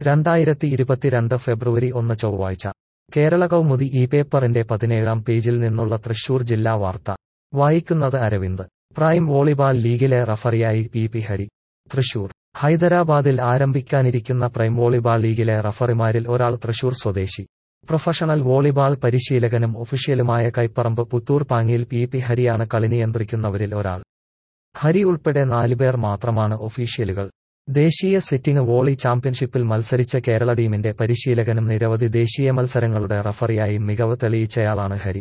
രണ്ടായിരത്തി ഇരുപത്തിരണ്ട് ഫെബ്രുവരി ഒന്ന് ചൊവ്വാഴ്ച കേരള കൗമുദി ഈ പേപ്പറിന്റെ പതിനേഴാം പേജിൽ നിന്നുള്ള തൃശൂർ ജില്ലാ വാർത്ത വായിക്കുന്നത് അരവിന്ദ് പ്രൈം വോളിബാൾ ലീഗിലെ റഫറിയായി പി പി ഹരി തൃശൂർ ഹൈദരാബാദിൽ ആരംഭിക്കാനിരിക്കുന്ന പ്രൈം വോളിബാൾ ലീഗിലെ റഫറിമാരിൽ ഒരാൾ തൃശൂർ സ്വദേശി പ്രൊഫഷണൽ വോളിബാൾ പരിശീലകനും ഒഫീഷ്യലുമായ കൈപ്പറമ്പ് പുത്തൂർ പാങ്ങിയിൽ പി പി ഹരിയാണ് കളി നിയന്ത്രിക്കുന്നവരിൽ ഒരാൾ ഹരി ഉൾപ്പെടെ നാലുപേർ മാത്രമാണ് ഒഫീഷ്യലുകൾ ദേശീയ സിറ്റിംഗ് വോളി ചാമ്പ്യൻഷിപ്പിൽ മത്സരിച്ച കേരള ടീമിന്റെ പരിശീലകനും നിരവധി ദേശീയ മത്സരങ്ങളുടെ റഫറിയായി മികവ് തെളിയിച്ചയാളാണ് ഹരി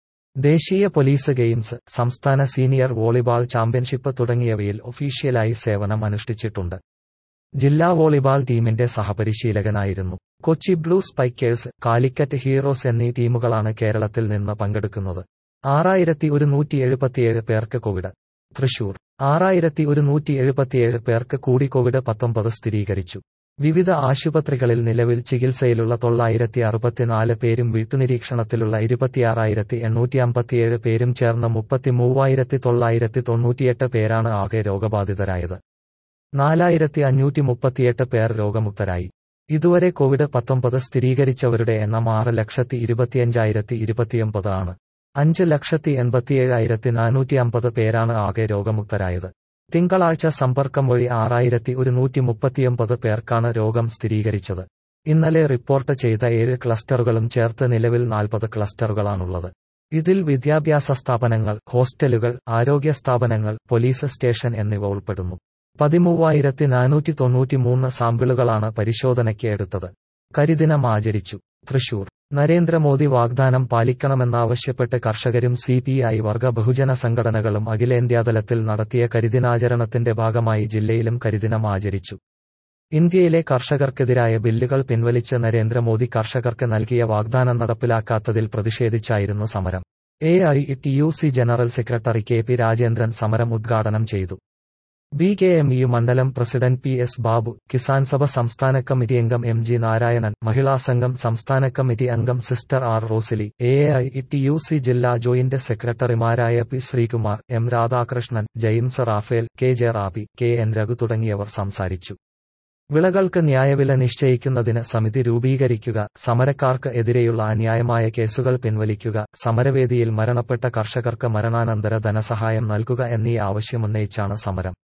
ദേശീയ പോലീസ് ഗെയിംസ് സംസ്ഥാന സീനിയർ വോളിബാൾ ചാമ്പ്യൻഷിപ്പ് തുടങ്ങിയവയിൽ ഒഫീഷ്യലായി സേവനം അനുഷ്ഠിച്ചിട്ടുണ്ട് ജില്ലാ വോളിബാൾ ടീമിന്റെ സഹപരിശീലകനായിരുന്നു Kochi Blue Spikers Calicut Heroes എന്നീ ടീമുകളാണ് കേരളത്തിൽ നിന്ന് പങ്കെടുക്കുന്നത് ആറായിരത്തി ഒരുന്നൂറ്റി എഴുപത്തിയേഴ് പേർക്ക് കോവിഡ് തൃശൂർ ആറായിരത്തി ഒരുന്നൂറ്റി എഴുപത്തിയേഴ് പേർക്ക് കൂടി കോവിഡ് പത്തൊമ്പത് സ്ഥിരീകരിച്ചു വിവിധ ആശുപത്രികളിൽ നിലവിൽ ചികിത്സയിലുള്ള തൊള്ളായിരത്തി അറുപത്തിനാല് പേരും വീട്ടുനിരീക്ഷണത്തിലുള്ള ഇരുപത്തിയാറായിരത്തി എണ്ണൂറ്റി അമ്പത്തിയേഴ് പേരും ചേർന്ന് മുപ്പത്തി മൂവായിരത്തി തൊള്ളായിരത്തി തൊണ്ണൂറ്റിയെട്ട് പേരാണ് ആകെ രോഗബാധിതരായത് നാലായിരത്തി അഞ്ഞൂറ്റി മുപ്പത്തിയെട്ട് പേർ രോഗമുക്തരായി ഇതുവരെ കോവിഡ് പത്തൊമ്പത് സ്ഥിരീകരിച്ചവരുടെ എണ്ണം ആറ് ലക്ഷത്തി ഇരുപത്തിയഞ്ചായിരത്തി ഇരുപത്തിയൊമ്പത് ആണ് അഞ്ച് ലക്ഷത്തി എൺപത്തിയേഴായിരത്തി നാനൂറ്റി അമ്പത് പേരാണ് ആകെ രോഗമുക്തരായത് തിങ്കളാഴ്ച സമ്പർക്കം വഴി ആറായിരത്തി ഒരുന്നൂറ്റി മുപ്പത്തിയൊമ്പത് പേർക്കാണ് രോഗം സ്ഥിരീകരിച്ചത് ഇന്നലെ റിപ്പോർട്ട് ചെയ്ത ഏഴ് ക്ലസ്റ്ററുകളും ചേർത്ത് നിലവിൽ നാൽപ്പത് ക്ലസ്റ്ററുകളാണുള്ളത് ഇതിൽ വിദ്യാഭ്യാസ സ്ഥാപനങ്ങൾ ഹോസ്റ്റലുകൾ ആരോഗ്യ സ്ഥാപനങ്ങൾ പോലീസ് സ്റ്റേഷൻ എന്നിവ ഉൾപ്പെടുന്നു പതിമൂവായിരത്തി നാനൂറ്റി തൊണ്ണൂറ്റിമൂന്ന് സാമ്പിളുകളാണ് പരിശോധനയ്ക്ക് എടുത്തത് കരിദിനം ആചരിച്ചു തൃശൂർ നരേന്ദ്രമോദി വാഗ്ദാനം പാലിക്കണമെന്നാവശ്യപ്പെട്ട് കർഷകരും സി പി ഐ വർഗ ബഹുജന സംഘടനകളും അഖിലേന്ത്യാതലത്തിൽ നടത്തിയ കരിദിനാചരണത്തിന്റെ ഭാഗമായി ജില്ലയിലും കരിദിനം ആചരിച്ചു ഇന്ത്യയിലെ കർഷകർക്കെതിരായ ബില്ലുകൾ പിൻവലിച്ച് നരേന്ദ്രമോദി കർഷകർക്ക് നൽകിയ വാഗ്ദാനം നടപ്പിലാക്കാത്തതിൽ പ്രതിഷേധിച്ചായിരുന്നു സമരം A I T U C general secretary K P Rajendran സമരം ഉദ്ഘാടനം ചെയ്തു ബി കെ എം യു മണ്ഡലം president P S Babu Kisan Sabha സംസ്ഥാന കമ്മിറ്റി അംഗം എം ജി നാരായണൻ മഹിളാ സംഘം സംസ്ഥാന കമ്മിറ്റി അംഗം sister R Rosily A I T U C ജില്ലാ ജോയിന്റ് സെക്രട്ടറിമാരായ P Sreekumar M Radhakrishnan James Raphael K J Rabi K N Raghu തുടങ്ങിയവർ സംസാരിച്ചു വിളകൾക്ക് ന്യായവില നിശ്ചയിക്കുന്നതിന് സമിതി രൂപീകരിക്കുക സമരക്കാർക്ക് എതിരെയുള്ള അന്യായമായ കേസുകൾ പിൻവലിക്കുക സമരവേദിയിൽ മരണപ്പെട്ട കർഷകർക്ക് മരണാനന്തര ധനസഹായം നൽകുക എന്നീ ആവശ്യമുന്നയിച്ചാണ് സമരം